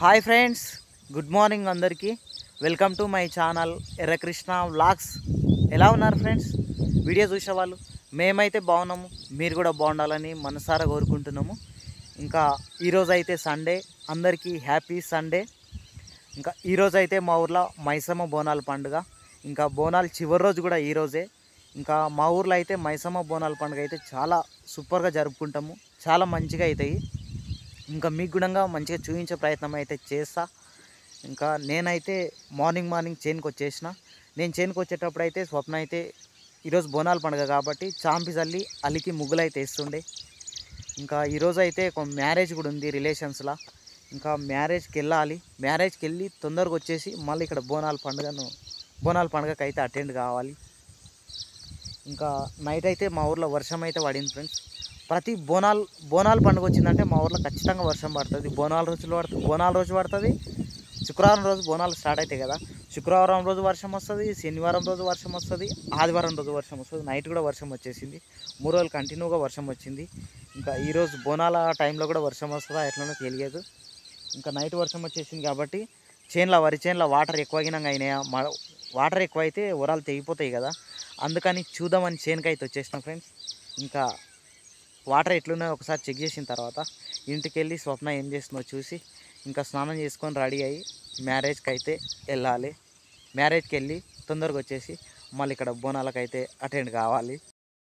Hi friends good morning అందరికీ welcome to my channel Errakrishna vlogs ఎలా ఉన్నారు ఫ్రెండ్స్ వీడియో చూసేవాళ్ళు మేమైతే బాగున్నాము మీరు కూడా బాగుండాలని మనసారా కోరుకుంటున్నాము ఇంకా ఈరోజు అయితే సండే అందరికీ హ్యాపీ సండే ఇంకా ఈరోజు అయితే మా ఊర్లో మైసమ్మ బోనాల పండుగ ఇంకా బోనాలు చివరి రోజు కూడా ఈరోజే ఇంకా మా ఊర్లో అయితే మైసమ్మ బోనాల పండుగ అయితే చాలా సూపర్గా జరుపుకుంటాము చాలా మంచిగా అవుతాయి ఇంకా మీకు కూడా మంచిగా చూపించే ప్రయత్నం అయితే చేస్తా ఇంకా నేనైతే మార్నింగ్ మార్నింగ్ చేనుకి వచ్చేసిన నేను చేనుకి వచ్చేటప్పుడు అయితే స్వప్న అయితే ఈరోజు బోనాల పండుగ కాబట్టి చాంపి చల్లి అలికి ముగ్గులు అయితే వేస్తుండే ఇంకా ఈరోజు అయితే ఒక మ్యారేజ్ కూడా ఉంది రిలేషన్స్లో ఇంకా మ్యారేజ్కి వెళ్ళాలి మ్యారేజ్కి వెళ్ళి తొందరగా వచ్చేసి మళ్ళీ ఇక్కడ బోనాల పండుగను బోనాల పండుగకి అయితే అటెండ్ కావాలి ఇంకా నైట్ అయితే మా ఊర్లో వర్షం అయితే పడింది ఫ్రెండ్స్ ప్రతి బోనాల్ బోనాల పండుగ వచ్చిందంటే మా ఊర్లో ఖచ్చితంగా వర్షం పడుతుంది బోనాల రోజులు పడుతుంది బోనాల రోజు పడుతుంది శుక్రవారం రోజు బోనాలు స్టార్ట్ అవుతాయి కదా శుక్రవారం రోజు వర్షం వస్తుంది శనివారం రోజు వర్షం వస్తుంది ఆదివారం రోజు వర్షం వస్తుంది నైట్ కూడా వర్షం వచ్చేసింది మూడు రోజులు కంటిన్యూగా వర్షం వచ్చింది ఇంకా ఈరోజు బోనాల టైంలో కూడా వర్షం వస్తుందా ఎట్లనో తెలియదు ఇంకా నైట్ వర్షం వచ్చేసింది కాబట్టి చేన్ల వరి చేన్ల వాటర్ ఎక్కువగినంగా అయినాయా మ వాటర్ ఎక్కువ అయితే వరాలు తెగిపోతాయి కదా అందుకని చూద్దామని చేనుకి అయితే వచ్చేసిన ఫ్రెండ్స్ ఇంకా వాటర్ ఎట్లున్నాయో ఒకసారి చెక్ చేసిన తర్వాత ఇంటికి వెళ్ళి స్వప్న ఏం చేస్తుందో చూసి ఇంకా స్నానం చేసుకొని రెడీ అయ్యి మ్యారేజ్కి అయితే వెళ్ళాలి మ్యారేజ్కి వెళ్ళి తొందరగా వచ్చేసి మళ్ళీ ఇక్కడ బోనాలకు అయితే అటెండ్ కావాలి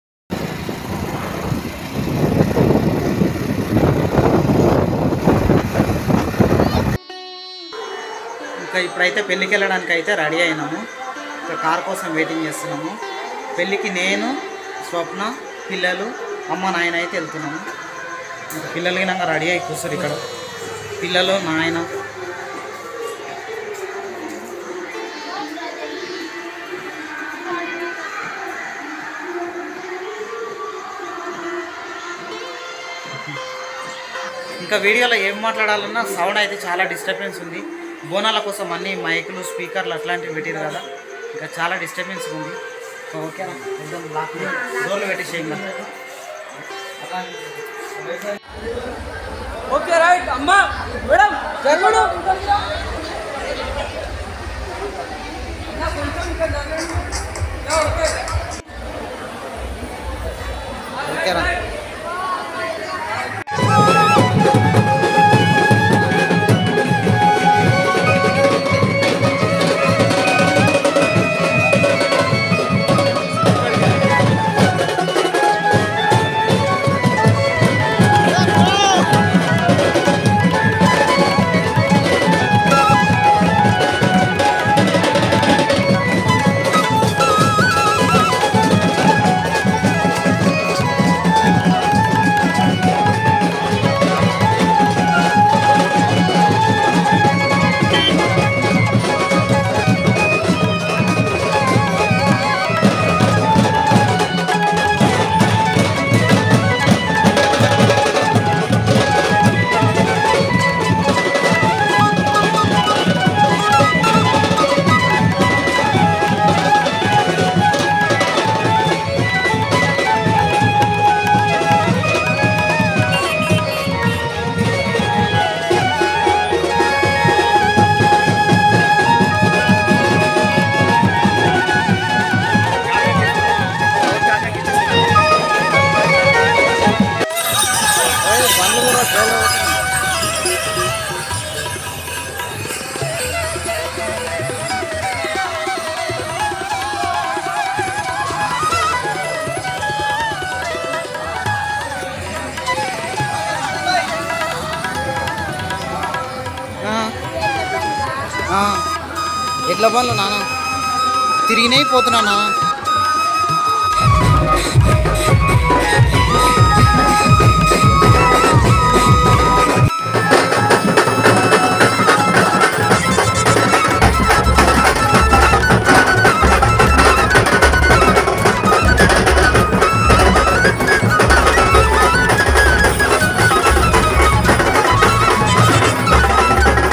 ఇంకా ఇప్పుడైతే పెళ్ళికి వెళ్ళడానికి అయితే రెడీ అయినాము ఇంకా కార్ కోసం వెయిటింగ్ చేస్తున్నాము పెళ్ళికి నేను స్వప్న పిల్లలు అమ్మ నాయన అయితే వెళ్తున్నాము ఇంకా పిల్లలు గినంగా రెడీ అయి కూర్చోరు ఇక్కడ పిల్లలు నాయన ఇంకా వీడియోలో ఏం మాట్లాడాలన్నా సౌండ్ అయితే చాలా డిస్టర్బెన్స్ ఉంది బోనాల కోసం అన్ని మైకులు స్పీకర్లు అట్లాంటివి పెట్టారు కదా ఇంకా చాలా డిస్టర్బెన్స్ ఉంది ఓకేనా కొంచెం లాక్ డోర్లు పెట్టేసేయండి ఓకే రైట్ అమ్మా మేడం జరగడు ఓకేనా బండ్లు కూడా ఫెయిల్ అవుతున్నాయి ఆ, ఆ. ఎట్ల పనులు నాన్న తిరిగినాయి పోతున్నా నాన్న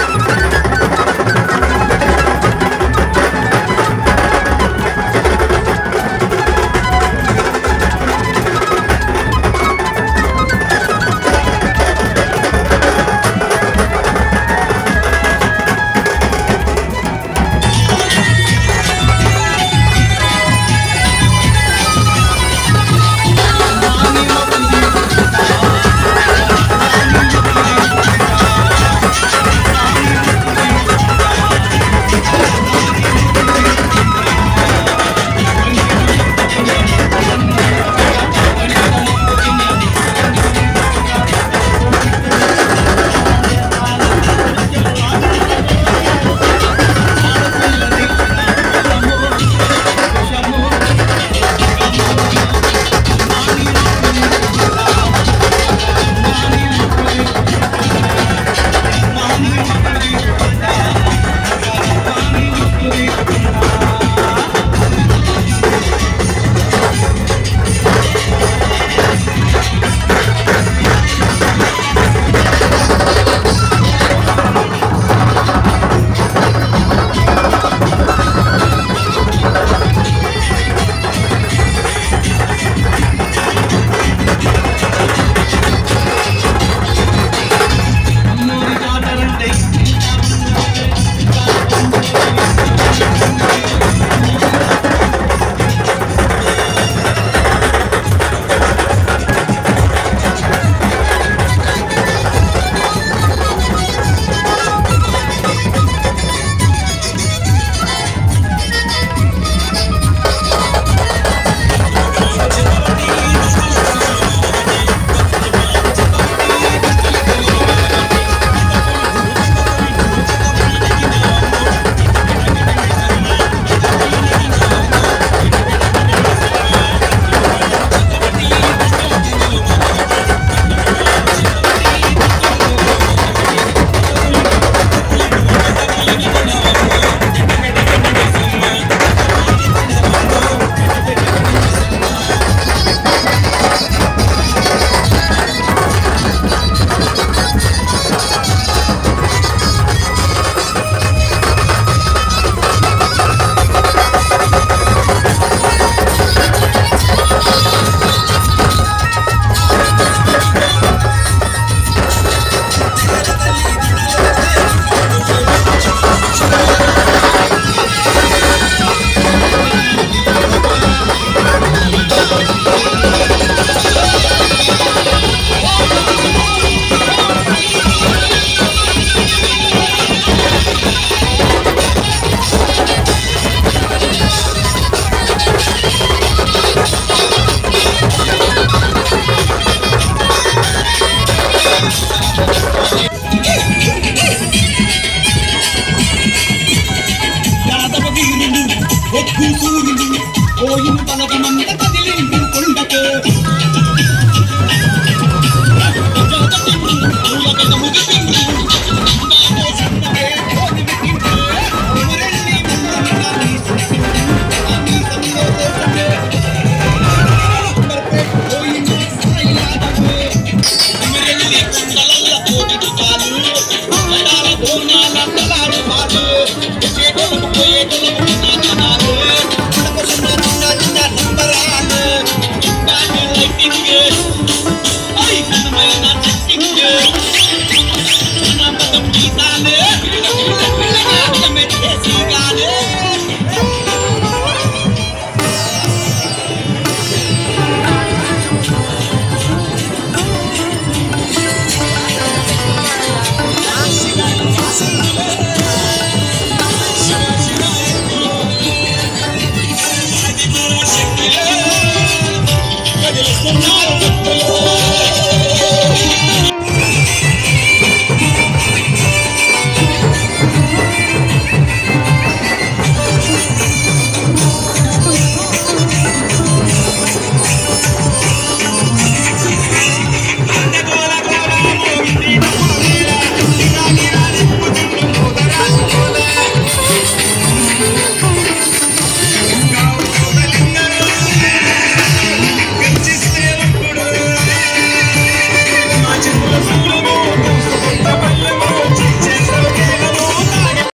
Thank ఎగ్గు సూర్యుడు పోయిన పలకమంత